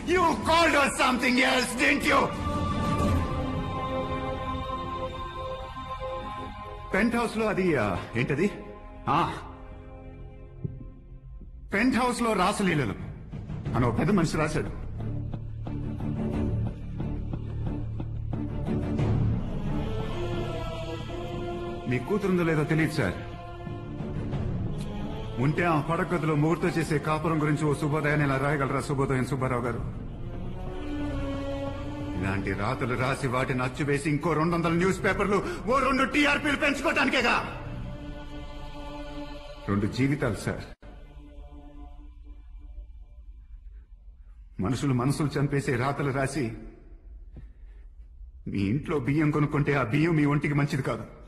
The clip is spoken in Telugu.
You called her something else, didn't you? Penthouse లో అది ఆ, ఏంటది ఆ పెంట్ హౌస్ లో రాసలీలలు అని ఒక పెద్ద మనిషి రాశాడు మీ కూతురుందో లేదో తెలియదు సార్ ఉంటే ఆ పడగదిలో ముహూర్తం చేసే కాపురం గురించి ఓ శుభోదయాన్ని ఇలా రాయగలరా శుభోదయం సుబ్బారావు గారు ఇలాంటి రాతలు రాసి వాటిని అచ్చు వేసి ఇంకో రెండు వందల న్యూస్ పేపర్లు ఓ రెండు టీఆర్పీలు పెంచుకోవటానికేగా రెండు జీవితాలు సార్ మనుషులు మనసులు చంపేసే రాతలు రాసి మీ ఇంట్లో బియ్యం కొనుక్కుంటే ఆ బియ్యం మీ ఒంటికి మంచిది కాదు